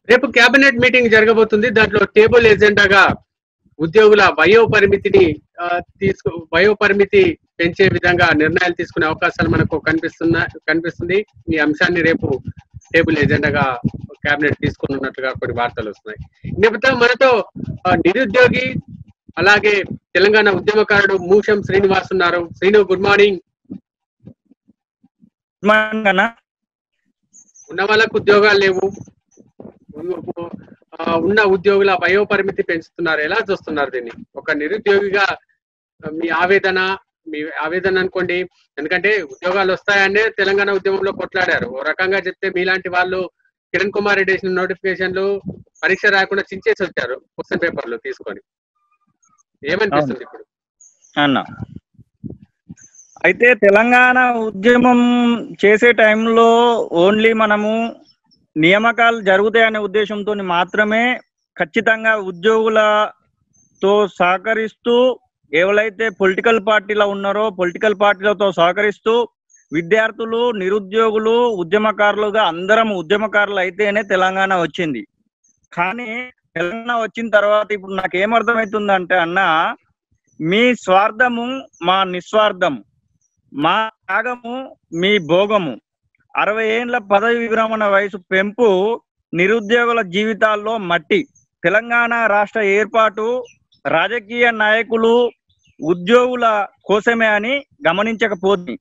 రేపు cabinet meeting జరగబోతుంది దాంట్లో టేబుల్ ఎజెండాగా ఉద్యోగుల వయో పరిమితిని ఆ, తీసుకు వయో పరిమితి పెంచే విధంగా నిర్ణయాలు తీసుకునే అవకాశాలు మనకు కనిపిస్తున్న కనిపిస్తుంది ఈ అంశాన్ని రేపు టేబుల్ ఎజెండాగా కేబినెట్ తీసుకున్నట్లుగా కొన్ని వార్తలు వస్తున్నాయి నేపథ్యం మనతో ఆ, నిరుద్యోగి అలాగే తెలంగాణ ఉద్యమకారుడు మూషం శ్రీనివాస్ ఉన్నారు శ్రీను గుడ్ మార్నింగ్ అన్నా ఉన్న వాళ్ళకు ఉద్యోగాలు లేవు ఆ, ఉన్న ఉద్యోగుల వయో పరిమితి పెంచుతున్నారు ఎలా చూస్తున్నారు దీన్ని ఒక నిరుద్యోగిగా ఆ, మీ ఆవేదన మీ ఆవేదన అనుకోండి ఎందుకంటే ఉద్యోగాలు వస్తాయనే తెలంగాణ ఉద్యమంలో కొట్లాడారు ఓ రకంగా చెప్తే మీలాంటి వాళ్ళు కిరణ్ కుమార్ రెడ్డి వేసిన నోటిఫికేషన్లు పరీక్ష రాకుండా చించేసి వచ్చారు క్వశ్చన్ పేపర్లు తీసుకొని ఏమనిపిస్తుంది ఇప్పుడు అన్న అయితే తెలంగాణ ఉద్యమం చేసే టైంలో ఓన్లీ మనము నియామకాలు జరుగుతాయనే ఉద్దేశంతో మాత్రమే ఖచ్చితంగా ఉద్యోగులతో సహకరిస్తూ ఎవరైతే పొలిటికల్ పార్టీలో ఉన్నారో పొలిటికల్ పార్టీలతో సహకరిస్తూ విద్యార్థులు నిరుద్యోగులు ఉద్యమకారులుగా అందరం ఉద్యమకారులు అయితేనే తెలంగాణ వచ్చింది కానీ తెలంగాణ వచ్చిన తర్వాత ఇప్పుడు నాకు ఏమర్థమవుతుందంటే అన్న మీ స్వార్థము మా నిస్వార్థము మా త్యాగము మీ భోగము అరవై ఏండ్ల పదవి విరమణ వయసు పెంపు నిరుద్యోగుల జీవితాల్లో మట్టి తెలంగాణ రాష్ట్ర ఏర్పాటు రాజకీయ నాయకులు ఉద్యోగుల కోసమే అని గమనించకపోతే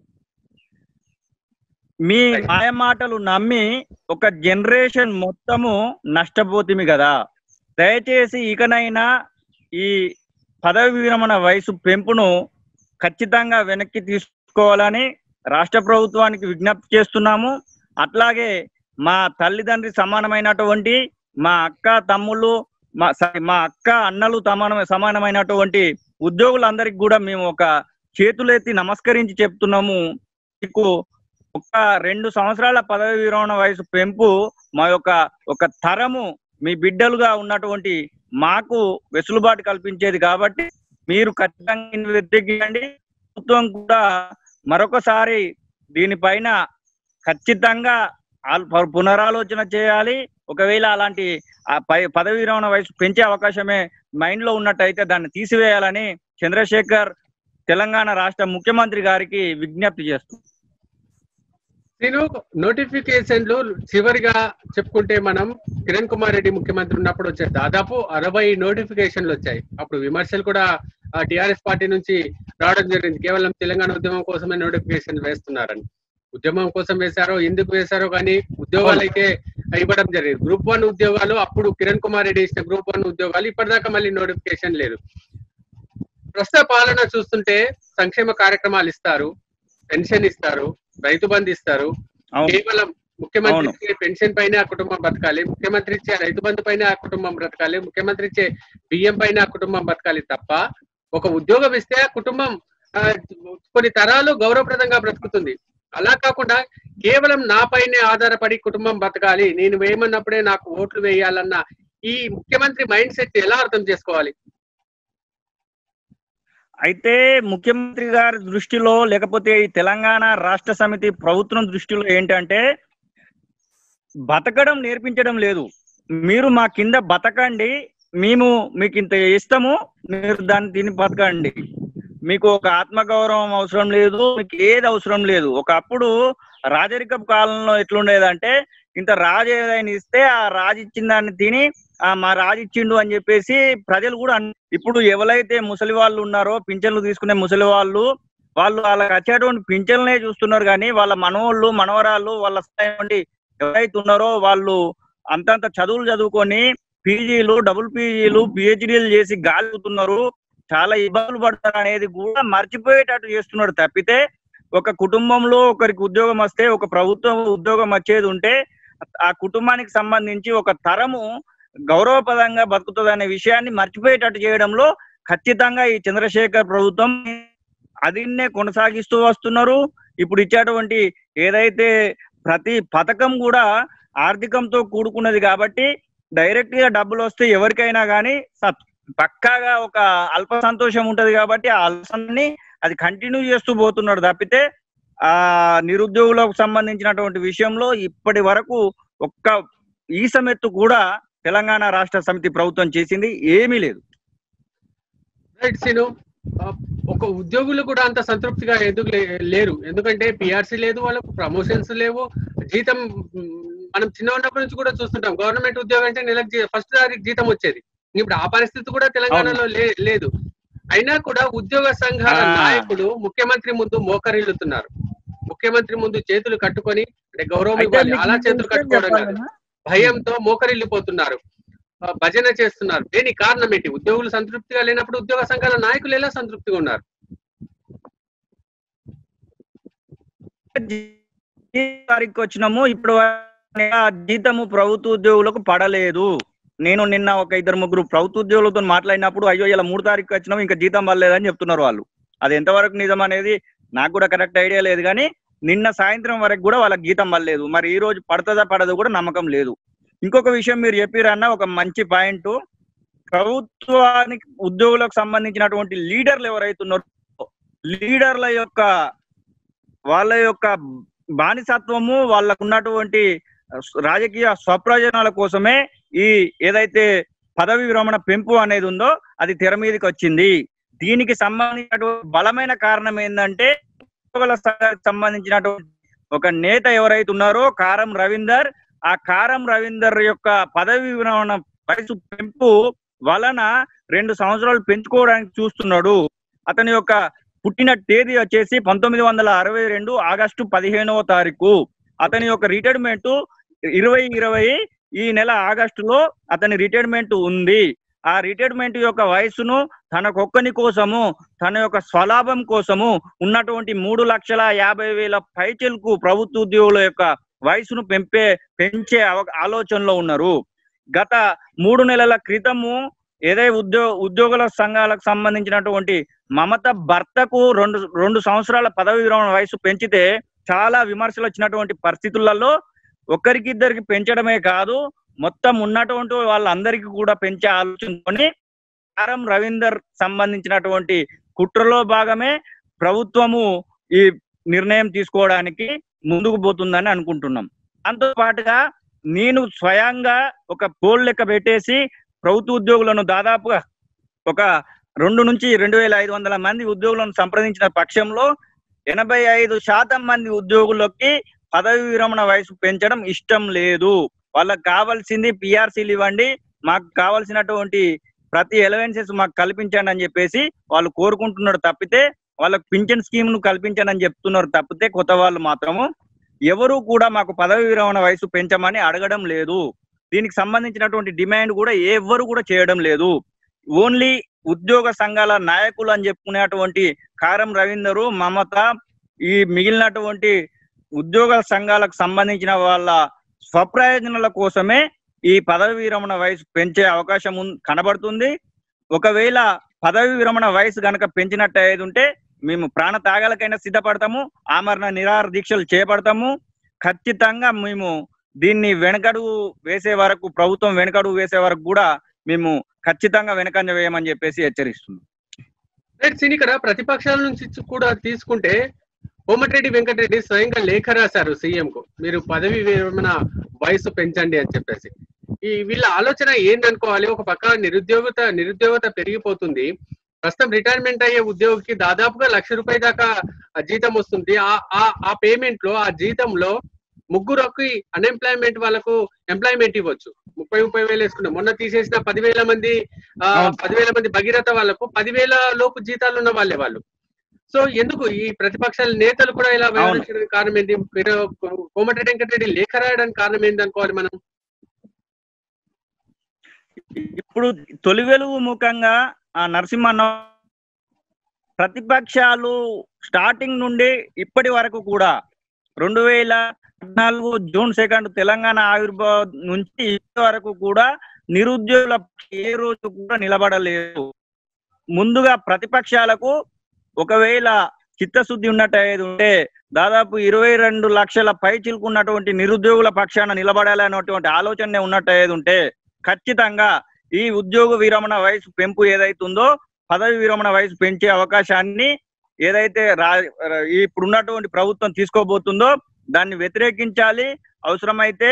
మీ మాయమాటలు నమ్మి ఒక జనరేషన్ మొత్తము నష్టపోతుంది కదా దయచేసి ఇకనైనా ఈ పదవి విరమణ వయసు పెంపును ఖచ్చితంగా వెనక్కి తీసుకోవాలని రాష్ట్ర ప్రభుత్వానికి విజ్ఞప్తి చేస్తున్నాము అట్లాగే మా తల్లిదండ్రి సమానమైనటువంటి మా అక్క తమ్ముళ్ళు మా సారీ మా అక్క అన్నలు సమాన సమానమైనటువంటి ఉద్యోగులందరికీ కూడా మేము ఒక చేతులెత్తి నమస్కరించి చెప్తున్నాము మీకు ఒక రెండు సంవత్సరాల పదవి విరమణ వయసు పెంపు మా యొక్క ఒక తరము మీ బిడ్డలుగా ఉన్నటువంటి మాకు వెసులుబాటు కల్పించేది కాబట్టి మీరు ఖచ్చితంగా వ్యతిరేకించండి ప్రభుత్వం కూడా మరొకసారి దీనిపైన ఖచ్చితంగా ఆల్- పు- పునరాలోచన చేయాలి ఒకవేళ అలాంటి ఆ పై- పదవి విరమణ వయసు పెంచే అవకాశమే మైండ్ లో ఉన్నట్టయితే దాన్ని తీసివేయాలని చంద్రశేఖర్ తెలంగాణ రాష్ట్ర ముఖ్యమంత్రి గారికి విజ్ఞప్తి చేస్తుంది నేను నోటిఫికేషన్లు చివరిగా చెప్పుకుంటే మనం కిరణ్ కుమార్ రెడ్డి ముఖ్యమంత్రి ఉన్నప్పుడు వచ్చాయి దాదాపు అరవై నోటిఫికేషన్లు వచ్చాయి అప్పుడు విమర్శలు కూడా టిఆర్ఎస్ పార్టీ నుంచి రావడం జరిగింది కేవలం తెలంగాణ ఉద్యమం కోసమే నోటిఫికేషన్ వేస్తున్నారని ఉద్యమం కోసం వేశారో ఎందుకు వేశారో కానీ ఉద్యోగాలు అయితే ఇవ్వడం జరిగింది గ్రూప్ వన్ ఉద్యోగాలు అప్పుడు కిరణ్ కుమార్ రెడ్డి ఇచ్చిన గ్రూప్ వన్ ఉద్యోగాలు ఇప్పటిదాకా మళ్ళీ నోటిఫికేషన్ లేదు ప్రస్తుత పాలన చూస్తుంటే సంక్షేమ కార్యక్రమాలు ఇస్తారు పెన్షన్ ఇస్తారు రైతు బంధు ఇస్తారు అవును కేవలం ముఖ్యమంత్రి ఇచ్చే పెన్షన్ పైన ఆ కుటుంబం బతకాలి ముఖ్యమంత్రి ఇచ్చే రైతు బంధు పైన ఆ కుటుంబం బ్రతకాలి ముఖ్యమంత్రి ఇచ్చే బియ్యం పైన ఆ కుటుంబం బతకాలి తప్ప ఒక ఉద్యోగం ఇస్తే ఆ కుటుంబం ఆ, కొన్ని తరాలు గౌరవప్రదంగా బ్రతుకుతుంది అలా కాకుండా కేవలం నా పైనే ఆధారపడి కుటుంబం బతకాలి నేను వేయమన్నప్పుడే నాకు ఓట్లు వేయాలన్న ఈ ముఖ్యమంత్రి మైండ్ సెట్ ఎలా అర్థం చేసుకోవాలి అయితే ముఖ్యమంత్రి గారి దృష్టిలో లేకపోతే ఈ తెలంగాణ రాష్ట్ర సమితి ప్రభుత్వం దృష్టిలో ఏంటంటే బతకడం నేర్పించడం లేదు మీరు మా కింద బతకండి మేము మీకు ఇంత ఇస్తాము మీరు దాన్ని తిని బతకండి మీకు ఒక ఆత్మగౌరవం అవసరం లేదు మీకు ఏది అవసరం లేదు ఒకప్పుడు రాజరికపు కాలంలో ఎట్లుండేదంటే ఇంత రాజు ఏదైనా ఇస్తే ఆ రాజు ఇచ్చిన దాన్ని తిని ఆ మా రాజు ఇచ్చిండు అని చెప్పేసి ప్రజలు కూడా అన్- ఇప్పుడు ఎవరైతే ముసలి వాళ్ళు ఉన్నారో పింఛన్లు తీసుకునే ముసలి వాళ్ళు వాళ్ళు వాళ్ళకి వచ్చేటువంటి పింఛన్లనే చూస్తున్నారు కానీ వాళ్ళ మనవళ్ళు మనవరాళ్ళు వాళ్ళ స్థాయి నుండి ఎవరైతే ఉన్నారో వాళ్ళు అంతంత చదువులు చదువుకొని పీజీలు డబుల్ పీజీలు పిహెచ్డీలు చేసి గాలుతున్నారు చాలా ఇబ్బందులు పడతారు అనేది కూడా మర్చిపోయేటట్టు చేస్తున్నాడు తప్పితే ఒక కుటుంబంలో ఒకరికి ఉద్యోగం వస్తే ఒక ప్రభుత్వం ఉద్యోగం వచ్చేది ఉంటే ఆ కుటుంబానికి సంబంధించి ఒక తరము గౌరవపదంగా బతుకుతుంది అనే విషయాన్ని మర్చిపోయేటట్టు చేయడంలో ఖచ్చితంగా ఈ చంద్రశేఖర్ ప్రభుత్వం అదిన్నే కొనసాగిస్తూ వస్తున్నారు ఇప్పుడు ఇచ్చేటువంటి ఏదైతే ప్రతి పథకం కూడా ఆర్థికంతో కూడుకున్నది కాబట్టి డైరెక్ట్ గా డబ్బులు వస్తే ఎవరికైనా కానీ పక్కాగా ఒక అల్ప సంతోషం ఉంటది కాబట్టి ఆ అల్పాన్ని అది కంటిన్యూ చేస్తూ పోతున్నాడు తప్పితే ఆ నిరుద్యోగులకు సంబంధించినటువంటి విషయంలో ఇప్పటి వరకు ఒక్క ఈసమెత్తు కూడా తెలంగాణ రాష్ట్ర సమితి ప్రభుత్వం చేసింది ఏమీ లేదు రైట్ సీను ఆ, ఒక ఉద్యోగులు కూడా అంత సంతృప్తిగా ఎందుకు లే- లేరు ఎందుకంటే పిఆర్సీ లేదు వాళ్ళకు ప్రమోషన్స్ లేవు జీతం మ్, మనం చిన్న ఉన్నప్పటి నుంచి కూడా చూస్తుంటాం గవర్నమెంట్ ఉద్యోగం అంటే నెలకు ఫస్ట్ తారీఖు జీతం వచ్చేది ఇప్పుడు ఆ పరిస్థితి కూడా తెలంగాణలో లే- లేదు అయినా కూడా ఉద్యోగ సంఘాల ఆ. నాయకులు ముఖ్యమంత్రి ముందు మోకరిల్లుతున్నారు ముఖ్యమంత్రి ముందు చేతులు కట్టుకొని అంటే గౌరవం అయితే ఇవ్వాలి మీకు అలా ఇంకో చేతులు విషయం కట్టుకోవడం కాదు చెప్పాలనా? భయంతో మోకరిల్లిపోతున్నారు ఆ, భజన చేస్తున్నారు దేని కారణం ఏంటి ఉద్యోగులు సంతృప్తిగా లేనప్పుడు ఉద్యోగ సంఘాల నాయకులు ఎలా సంతృప్తిగా ఉన్నారు ఈ తారీఖు వచ్చినాము ఇప్పుడు ఆ జీతము ప్రభుత్వ ఉద్యోగులకు పడలేదు నేను నిన్న ఒక ఇద్దరు ముగ్గురు ప్రభుత్వ ఉద్యోగులతో మాట్లాడినప్పుడు అయ్యో ఇలా మూడు తారీఖు వచ్చినాము ఇంకా జీతం పడలేదని చెప్తున్నారు వాళ్ళు అది ఎంతవరకు నిజం అనేది నాకు కూడా కరెక్ట్ ఐడియా లేదు కానీ నిన్న సాయంత్రం వరకు కూడా వాళ్ళకి జీతం పడలేదు మరి ఈ రోజు పడుతుందా పడదో కూడా నమ్మకం లేదు ఇంకొక విషయం మీరు చెప్పిరన్న ఒక మంచి పాయింట్ ప్రభుత్వానికి ఉద్యోగులకు సంబంధించినటువంటి లీడర్లు ఎవరైతే ఉన్నారో లీడర్ల యొక్క వాళ్ళ యొక్క బానిసత్వము వాళ్ళకు ఉన్నటువంటి రాజకీయ స్వప్రయోజనాల కోసమే ఈ ఏదైతే పదవి విరమణ పెంపు అనేది ఉందో అది తెర మీదకి వచ్చింది దీనికి సంబంధించినటువంటి బలమైన కారణం ఏంటంటే ఉద్యోగుల సంఘానికి సంబంధించినటువంటి ఒక నేత ఎవరైతే ఉన్నారో కారం రవీందర్ ఆ కారం రవీందర్ యొక్క పదవి విరమణ వయసు పెంపు వలన రెండు సంవత్సరాలు పెంచుకోవడానికి చూస్తున్నాడు అతని యొక్క పుట్టిన తేదీ వచ్చేసి పంతొమ్మిది వందల అరవై రెండు ఆగస్టు పదిహేనవ తారీఖు అతని యొక్క రిటైర్మెంట్ ఇరవై ఇరవై ఈ నెల ఆగస్టులో అతని రిటైర్మెంట్ ఉంది ఆ రిటైర్మెంట్ యొక్క వయసును తనకొక్కని కోసము తన యొక్క స్వలాభం కోసము ఉన్నటువంటి మూడు లక్షల యాభై వేల పైచలకు ప్రభుత్వ ఉద్యోగుల యొక్క వయసును పెంపే పెంచే అవ- ఆలోచనలో ఉన్నారు గత మూడు నెలల క్రితము ఏదే ఉద్యో ఉద్యోగుల సంఘాలకు సంబంధించినటువంటి మమత భర్తకు రెండు రెండు సంవత్సరాల పదవి విరమణ వయసు పెంచితే చాలా విమర్శలు వచ్చినటువంటి పరిస్థితులలో ఒకరికిద్దరికి పెంచడమే కాదు మొత్తం ఉన్నటువంటి వాళ్ళందరికీ కూడా పెంచే ఆలోచనతోని ఆర్ఎం రవీందర్ సంబంధించినటువంటి కుట్రలో భాగమే ప్రభుత్వము ఈ నిర్ణయం తీసుకోవడానికి ముందుకు పోతుందని అనుకుంటున్నాం దాంతో పాటుగా నేను స్వయంగా ఒక పోల్ లెక్క పెట్టేసి ప్రభుత్వ ఉద్యోగులను దాదాపుగా ఒక రెండు నుంచి రెండు వేల ఐదు వందల మంది ఉద్యోగులను సంప్రదించిన పక్షంలో ఎనభై ఐదు శాతం మంది ఉద్యోగులకి పదవి విరమణ వయసు పెంచడం ఇష్టం లేదు వాళ్ళకి కావాల్సింది పిఆర్సీలు ఇవ్వండి మాకు కావాల్సినటువంటి ప్రతి ఎలవెన్సెస్ మాకు కల్పించండి అని చెప్పేసి వాళ్ళు కోరుకుంటున్నారు తప్పితే వాళ్ళకి పింఛన్ స్కీమ్ ను కల్పించండి అని చెప్తున్నారు తప్పితే కొత్త వాళ్ళు మాత్రము ఎవరు కూడా మాకు పదవి విరమణ వయసు పెంచమని అడగడం లేదు దీనికి సంబంధించినటువంటి డిమాండ్ కూడా ఎవ్వరు కూడా చేయడం లేదు ఓన్లీ ఉద్యోగ సంఘాల నాయకులు అని చెప్పుకునేటువంటి కారం రవీందరు మమత ఈ మిగిలినటువంటి ఉద్యోగ సంఘాలకు సంబంధించిన వాళ్ళ స్వప్రయోజనాల కోసమే ఈ పదవి విరమణ వయసు పెంచే అవకాశం ఉన్- కనబడుతుంది ఒకవేళ పదవి విరమణ వయసు గనక పెంచినట్టు అయ్యేది ఉంటే మేము ప్రాణ త్యాగాలకైనా సిద్ధపడతాము ఆమరణ నిరాహార దీక్షలు చేపడతాము ఖచ్చితంగా మేము దీన్ని వెనకడుగు వేసే వరకు ప్రభుత్వం వెనకడుగు వేసే వరకు కూడా మేము ఖచ్చితంగా వెనకంజ వేయమని చెప్పేసి హెచ్చరిస్తున్నాం రైట్ సీన్ ఇక్కడ ప్రతిపక్షాల నుంచి చు- కూడా తీసుకుంటే కోమటిరెడ్డి వెంకటరెడ్డి స్వయంగా లేఖ రాశారు సీఎం కు మీరు పదవి విరమణ వయసు పెంచండి అని చెప్పేసి ఈ వీళ్ళ ఆలోచన ఏందనుకోవాలి ఒక పక్క నిరుద్యోగత నిరుద్యోగత పెరిగిపోతుంది ప్రస్తుతం రిటైర్మెంట్ అయ్యే ఉద్యోగికి దాదాపుగా లక్ష రూపాయల దాకా ఆ జీతం వస్తుంది ఆ ఆ- ఆ పేమెంట్ లో ఆ జీతంలో ముగ్గురికి అన్ఎంప్లాయ్మెంట్ వాళ్ళకు ఎంప్లాయ్మెంట్ ఇవ్వచ్చు ముప్పై ముప్పై వేలు వేసుకున్నాం మొన్న తీసేసిన పదివేల మంది ఆ, అవును. పదివేల మంది భగీరథ వాళ్ళకు పదివేల లోపు జీతాలు ఉన్న వాళ్ళే వాళ్ళు సో ఎందుకు ఈ ప్రతిపక్షాల నేతలు కూడా ఇలా వ్యవహరించడానికి కారణం ఏంటి మీరు కోమటిరెడ్డి వెంకటరెడ్డి లేఖ రాయడానికి కారణం ఏంటి అనుకోవాలి మనం ఇప్పుడు తొలి వెలుగు ముఖంగా ఆ నరసింహన్న ప్రతిపక్షాలు స్టార్టింగ్ నుండి ఇప్పటి వరకు కూడా రెండు వేల పద్నాలుగు జూన్ సెకండ్ తెలంగాణ ఆవిర్భావం నుంచి ఇప్పటి వరకు కూడా నిరుద్యోగుల ఏ రోజు కూడా నిలబడలేదు ముందుగా ప్రతిపక్షాలకు ఒకవేళ చిత్తశుద్ధి ఉన్నట్టు అయ్యేది ఉంటే దాదాపు ఇరవై రెండు లక్షల పై చిలుకున్నటువంటి నిరుద్యోగుల పక్షాన నిలబడాలనేటువంటి ఆలోచన ఉన్నట్టు అయ్యేది ఉంటే ఖచ్చితంగా ఈ ఉద్యోగ విరమణ వయసు పెంపు ఏదైతుందో పదవి విరమణ వయసు పెంచే అవకాశాన్ని ఏదైతే రా ఇప్పుడున్నటువంటి ప్రభుత్వం తీసుకోబోతుందో దాన్ని వ్యతిరేకించాలి అవసరమైతే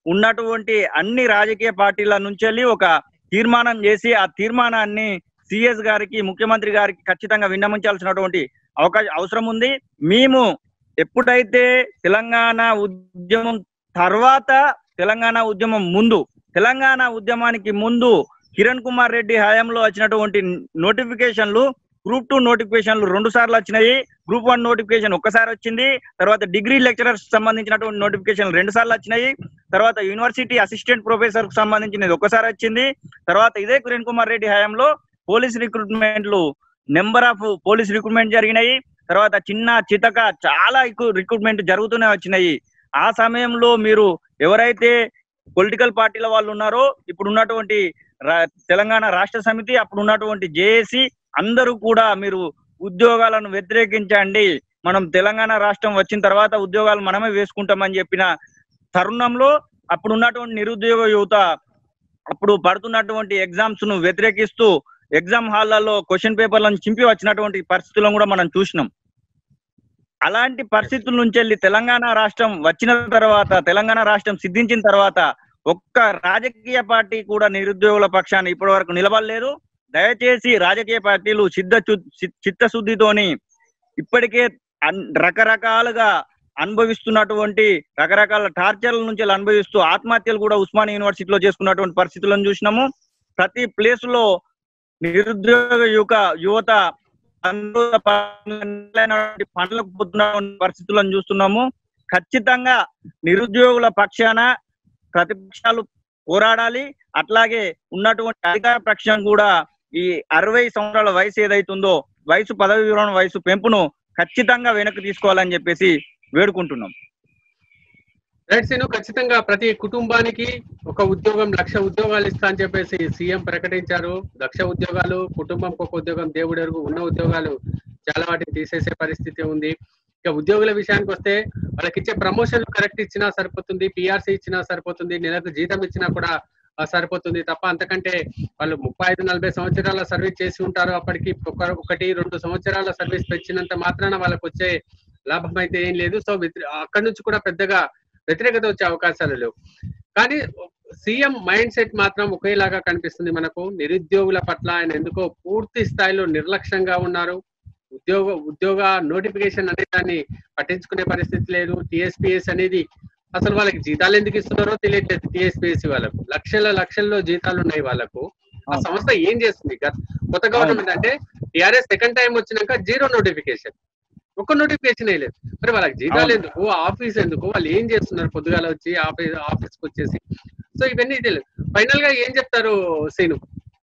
ఉన్నటువంటి అన్ని రాజకీయ పార్టీల నుంచి వెళ్ళి ఒక తీర్మానం చేసి ఆ తీర్మానాన్ని సిఎస్ గారికి ముఖ్యమంత్రి గారికి ఖచ్చితంగా విన్నమించాల్సినటువంటి అవకాశం అవసరం ఉంది మేము ఎప్పుడైతే తెలంగాణ ఉద్యమం తర్వాత తెలంగాణ ఉద్యమం ముందు తెలంగాణ ఉద్యమానికి ముందు కిరణ్ కుమార్ రెడ్డి హయాంలో వచ్చినటువంటి నోటిఫికేషన్లు గ్రూప్ టూ నోటిఫికేషన్లు రెండు సార్లు వచ్చినాయి గ్రూప్ వన్ నోటిఫికేషన్ ఒక్కసారి వచ్చింది తర్వాత డిగ్రీ లెక్చరర్స్ సంబంధించినటువంటి నోటిఫికేషన్ రెండు సార్లు వచ్చినాయి తర్వాత యూనివర్సిటీ అసిస్టెంట్ ప్రొఫెసర్ కు సంబంధించినది ఒక్కసారి వచ్చింది తర్వాత ఇదే కిరణ్ కుమార్ రెడ్డి హయాంలో పోలీస్ రిక్రూట్మెంట్లు నెంబర్ ఆఫ్ పోలీస్ రిక్రూట్మెంట్ జరిగినాయి తర్వాత చిన్న చితక చాలా ఎక్కువ రిక్రూట్మెంట్ జరుగుతూనే వచ్చినాయి ఆ సమయంలో మీరు ఎవరైతే పొలిటికల్ పార్టీల వాళ్ళు ఉన్నారో ఇప్పుడు ఉన్నటువంటి రా- తెలంగాణ రాష్ట్ర సమితి అప్పుడు ఉన్నటువంటి జేఏసీ అందరూ కూడా మీరు ఉద్యోగాలను వ్యతిరేకించండి మనం తెలంగాణ రాష్ట్రం వచ్చిన తర్వాత ఉద్యోగాలు మనమే వేసుకుంటామని చెప్పిన తరుణంలో అప్పుడు ఉన్నటువంటి నిరుద్యోగ యువత అప్పుడు పడుతున్నటువంటి ఎగ్జామ్స్ ను వ్యతిరేకిస్తూ ఎగ్జామ్ హాళ్లలో క్వశ్చన్ పేపర్లను చింపి వచ్చినటువంటి పరిస్థితులను కూడా మనం చూసినాం అలాంటి పరిస్థితుల నుంచి వెళ్ళి తెలంగాణ రాష్ట్రం వచ్చిన తర్వాత తెలంగాణ రాష్ట్రం సిద్ధించిన తర్వాత ఒక్క రాజకీయ పార్టీ కూడా నిరుద్యోగుల పక్షాన ఇప్పటి వరకు నిలబడలేదు దయచేసి రాజకీయ పార్టీలు సిద్ధ చిత్తశుద్ధితోని ఇప్పటికే అన్- రకరకాలుగా అనుభవిస్తున్నటువంటి రకరకాల టార్చర్ల నుంచి అనుభవిస్తూ ఆత్మహత్యలు కూడా ఉస్మాన్ యూనివర్సిటీలో చేసుకున్నటువంటి పరిస్థితులను చూసినాము ప్రతి ప్లేస్ లో నిరుద్యోగ యువక యువత అనుభవ పనులైనటువంటి పనులకు పోతున్న పరిస్థితులను చూస్తున్నాము ఖచ్చితంగా నిరుద్యోగుల పక్షాన ప్రతిపక్షాలు పోరాడాలి అట్లాగే ఉన్నటువంటి అధికార పక్షం కూడా ఈ అరవై సంవత్సరాల వయసు ఏదైతుందో వయసు పదవి విరమణ వయసు పెంపును ఖచ్చితంగా వెనక్కి తీసుకోవాలని చెప్పేసి వేడుకుంటున్నాం రైట్ సీను ఖచ్చితంగా ప్రతి కుటుంబానికి ఒక ఉద్యోగం లక్ష ఉద్యోగాలు ఇస్తా అని చెప్పేసి సీఎం ప్రకటించారు లక్ష ఉద్యోగాలు కుటుంబంకి ఒక ఉద్యోగం దేవుడెరుగు ఉన్న ఉద్యోగాలు చాలా వాటిని తీసేసే పరిస్థితి ఉంది ఇక ఉద్యోగుల విషయానికి వస్తే వాళ్ళకి ఇచ్చే ప్రమోషన్లు కరెక్ట్ ఇచ్చినా సరిపోతుంది పిఆర్సీ ఇచ్చినా సరిపోతుంది నెలకు జీతం ఇచ్చినా కూడా ఆ, సరిపోతుంది తప్ప అంతకంటే వాళ్ళు ముప్పై ఐదు నలభై సంవత్సరాల సర్వీస్ చేసి ఉంటారు అప్పటికి ఒక ఒకటి రెండు సంవత్సరాల సర్వీస్ పెంచినంత మాత్రాన వాళ్ళకి వచ్చే లాభం అయితే ఏం లేదు సో వ్యతి- అక్కడి నుంచి కూడా పెద్దగా వ్యతిరేకత వచ్చే అవకాశాలు లేవు కానీ సీఎం మైండ్ సెట్ మాత్రం ఒకేలాగా కనిపిస్తుంది మనకు నిరుద్యోగుల పట్ల ఆయన ఎందుకో పూర్తి స్థాయిలో నిర్లక్ష్యంగా ఉన్నారు ఉద్యోగ ఉద్యోగ నోటిఫికేషన్ అనే దాన్ని పట్టించుకునే పరిస్థితి లేదు టిఎస్పిఎస్ అనేది అసలు వాళ్ళకి జీతాలు ఎందుకు ఇస్తున్నారో తెలియట్లేదు టిఎస్పిఎస్ వాళ్ళకు లక్షల లక్షల్లో జీతాలు ఉన్నాయి వాళ్ళకు ఆ అవును. సంస్థ ఏం చేస్తుంది గత- కొత్త గవర్నమెంట్ అంటే టిఆర్ఎస్ సెకండ్ టైం వచ్చినాక జీరో నోటిఫికేషన్ ఒక్క నోటిఫికేషన్ లేదు మరి వాళ్ళకి జీతాలు అవును. ఎందుకు ఆఫీస్ ఎందుకు వాళ్ళు ఏం చేస్తున్నారు పొద్దుగాల వచ్చి ఆఫీస్ ఆఫీస్ కి వచ్చేసి సో ఇవన్నీ తెలియదు ఫైనల్ గా ఏం చెప్తారు సీను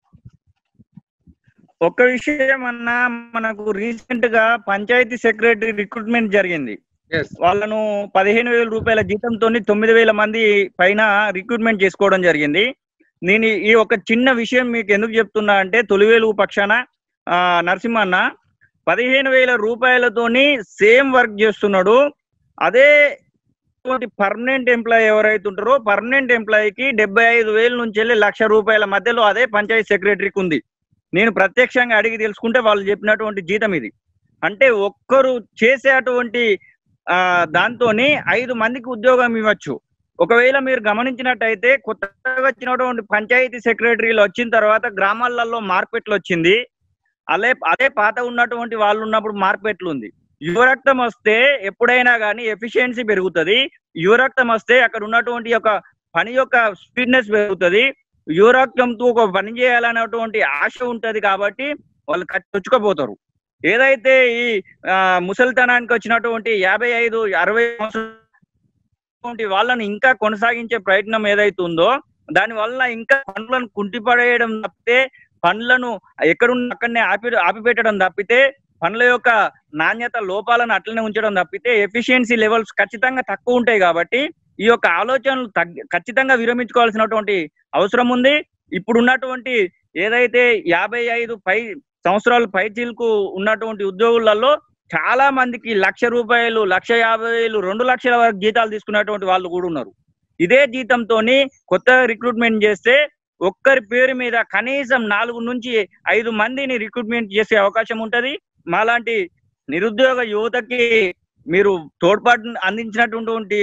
ఒక్క విషయం అన్నా మనకు రీసెంట్ గా పంచాయతీ సెక్రటరీ రిక్రూట్మెంట్ జరిగింది ఎస్ వాళ్ళను పదిహేను వేల రూపాయల జీతంతో తొమ్మిది వేల మంది పైన రిక్రూట్మెంట్ చేసుకోవడం జరిగింది నేను ఈ- ఈ ఒక చిన్న విషయం మీకు ఎందుకు చెప్తున్నా అంటే తొలివేలు పక్షాన ఆ, నరసింహన్న పదిహేను వేల రూపాయలతోని సేమ్ వర్క్ చేస్తున్నాడు అదే పర్మనెంట్ ఎంప్లాయీ ఎవరైతే ఉంటారో పర్మనెంట్ ఎంప్లాయీకి డెబ్బై ఐదు వేల నుంచి వెళ్ళి లక్ష రూపాయల మధ్యలో అదే పంచాయతీ సెక్రటరీకి ఉంది నేను ప్రత్యక్షంగా అడిగి తెలుసుకుంటే వాళ్ళు చెప్పినటువంటి జీతం ఇది అంటే ఒక్కరు చేసేటువంటి ఆ దాంతోని ఐదు మందికి ఉద్యోగం ఇవ్వచ్చు ఒకవేళ మీరు గమనించినట్టయితే కొత్తగా వచ్చినటువంటి పంచాయతీ సెక్రటరీలు వచ్చిన తర్వాత గ్రామాలలో మార్కెట్లు వచ్చింది అదే అదే పాత ఉన్నటువంటి వాళ్ళు ఉన్నప్పుడు మార్కెట్లు ఉంది యువరక్తం వస్తే ఎప్పుడైనా కానీ ఎఫిషియన్సీ పెరుగుతుంది యువరక్తం వస్తే అక్కడ ఉన్నటువంటి యొక్క పని యొక్క స్పీడ్నెస్ పెరుగుతుంది యువరక్తంతో ఒక పని చేయాలనేటువంటి ఆశ ఉంటది కాబట్టి వాళ్ళు చొచ్చుకోపోతారు ఏదైతే ఈ ఆ, ముసలితనానికి వచ్చినటువంటి యాభై ఐదు అరవై సంవత్సరాల వాళ్ళని ఇంకా కొనసాగించే ప్రయత్నం ఏదైతే ఉందో దాని వల్ల ఇంకా పనులను కుంటిపడేయడం తప్పితే పనులను ఎక్కడున్న అక్కడనే ఆపి ఆపిపెట్టడం తప్పితే పనుల యొక్క నాణ్యత లోపాలను అట్లనే ఉంచడం తప్పితే ఎఫిషియన్సీ లెవెల్స్ ఖచ్చితంగా తక్కువ ఉంటాయి కాబట్టి ఈ యొక్క ఆలోచనలు తగ్గ ఖచ్చితంగా విరమించుకోవాల్సినటువంటి అవసరం ఉంది ఇప్పుడు ఉన్నటువంటి ఏదైతే యాభై ఐదు పై సంవత్సరాలు పైచీలకు ఉన్నటువంటి ఉద్యోగులలో చాలా మందికి లక్ష రూపాయలు లక్ష యాభై వేలు రెండు లక్షల వరకు జీతాలు తీసుకున్నటువంటి వాళ్ళు కూడా ఉన్నారు ఇదే జీతంతోని కొత్తగా రిక్రూట్మెంట్ చేస్తే ఒక్కరి పేరు మీద కనీసం నాలుగు నుంచి ఐదు మందిని రిక్రూట్మెంట్ చేసే అవకాశం ఉంటది మాలాంటి నిరుద్యోగ యువతకి మీరు తోడ్పాటు అందించినటువంటి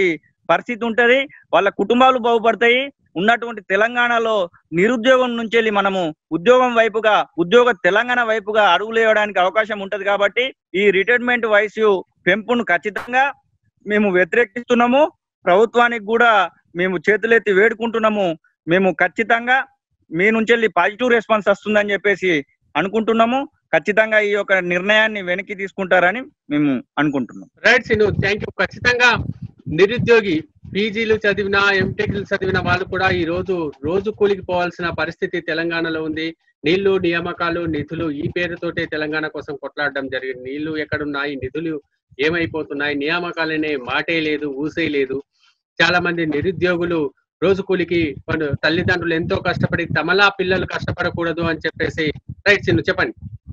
పరిస్థితి ఉంటది వాళ్ళ కుటుంబాలు బాగుపడతాయి ఉన్నటువంటి తెలంగాణలో నిరుద్యోగం నుంచి వెళ్ళి మనము ఉద్యోగం వైపుగా ఉద్యోగ తెలంగాణ వైపుగా అడుగులు వేయడానికి అవకాశం ఉంటది కాబట్టి ఈ రిటైర్మెంట్ వయసు పెంపును ఖచ్చితంగా మేము వ్యతిరేకిస్తున్నాము ప్రభుత్వానికి కూడా మేము చేతులెత్తి వేడుకుంటున్నాము మేము ఖచ్చితంగా మీ నుంచి వెళ్ళి పాజిటివ్ రెస్పాన్స్ వస్తుందని చెప్పేసి అనుకుంటున్నాము ఖచ్చితంగా ఈ యొక్క నిర్ణయాన్ని వెనక్కి తీసుకుంటారని మేము అనుకుంటున్నాం రైట్ సిను థ్యాంక్ యూ ఖచ్చితంగా నిరుద్యోగి పీజీలు చదివిన ఎంటెక్లు చదివిన వాళ్ళు కూడా ఈ రోజు రోజు కూలికి పోవాల్సిన పరిస్థితి తెలంగాణలో ఉంది నీళ్లు నియామకాలు నిధులు ఈ పేరుతోటే తెలంగాణ కోసం కొట్లాడడం జరిగింది నీళ్లు ఎక్కడున్నాయి నిధులు ఏమైపోతున్నాయి నియామకాలనే మాటే లేదు ఊసే లేదు చాలా మంది నిరుద్యోగులు రోజు కూలికి వాళ్ళు తల్లిదండ్రులు ఎంతో కష్టపడి తమలా పిల్లలు కష్టపడకూడదు అని చెప్పేసి రైట్ సిను చెప్పండి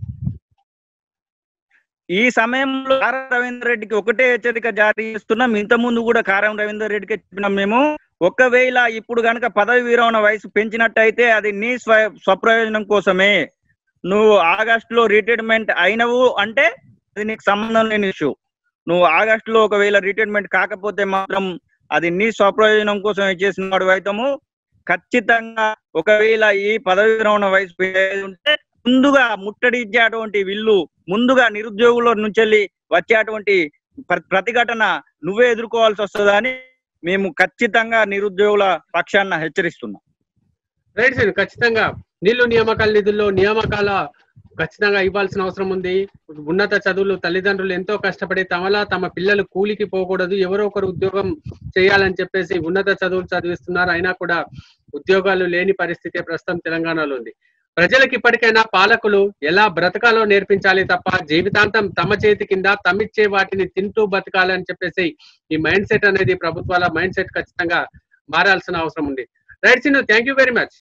ఈ సమయంలో కారం రవీందర్ రెడ్డికి ఒకటే హెచ్చరిక జారీ చేస్తున్నాం ఇంత ముందు కూడా కారం రవీందర్ రెడ్డికి చెప్పినాం మేము ఒకవేళ ఇప్పుడు గనక పదవి విరమణ వయసు పెంచినట్టయితే అది నీ స్వ స్వప్రయోజనం కోసమే నువ్వు ఆగస్టులో రిటైర్మెంట్ అయినవు అంటే అది నీకు సంబంధం లేని ఇష్యూ నువ్వు ఆగస్టులో ఒకవేళ రిటైర్మెంట్ కాకపోతే మాత్రం అది నీ స్వప్రయోజనం కోసం చేసిన వాడు అవుతాము ఖచ్చితంగా ఒకవేళ ఈ పదవి విరమణ వయసు పెరిగేది ఉంటే ముందుగా ముట్టడిచ్చేటువంటి విల్లు ముందుగా నిరుద్యోగుల నుంచి వెళ్ళి వచ్చేటువంటి ప్ర- ప్రతిఘటన నువ్వే ఎదుర్కోవాల్సి వస్తుందని మేము ఖచ్చితంగా నిరుద్యోగుల పక్షాన హెచ్చరిస్తున్నాం రైట్ సార్ ఖచ్చితంగా నీళ్లు నియామకాల నిధుల్లో నియామకాల ఖచ్చితంగా ఇవ్వాల్సిన అవసరం ఉంది ఉన్నత చదువులు తల్లిదండ్రులు ఎంతో కష్టపడి తమలా తమ పిల్లలు కూలికి పోకూడదు ఎవరో ఒకరు ఉద్యోగం చేయాలని చెప్పేసి ఉన్నత చదువులు చదివిస్తున్నారు అయినా కూడా ఉద్యోగాలు లేని పరిస్థితి ప్రస్తుతం తెలంగాణలో ఉంది ప్రజలకు ఇప్పటికైనా పాలకులు ఎలా బ్రతకాలో నేర్పించాలి తప్ప జీవితాంతం తమ చేతి కింద తమిచ్చే వాటిని తింటూ బతకాలని చెప్పేసి ఈ మైండ్ సెట్ అనేది ప్రభుత్వాల మైండ్ సెట్ ఖచ్చితంగా మారాల్సిన అవసరం ఉంది right Sinu thank you very much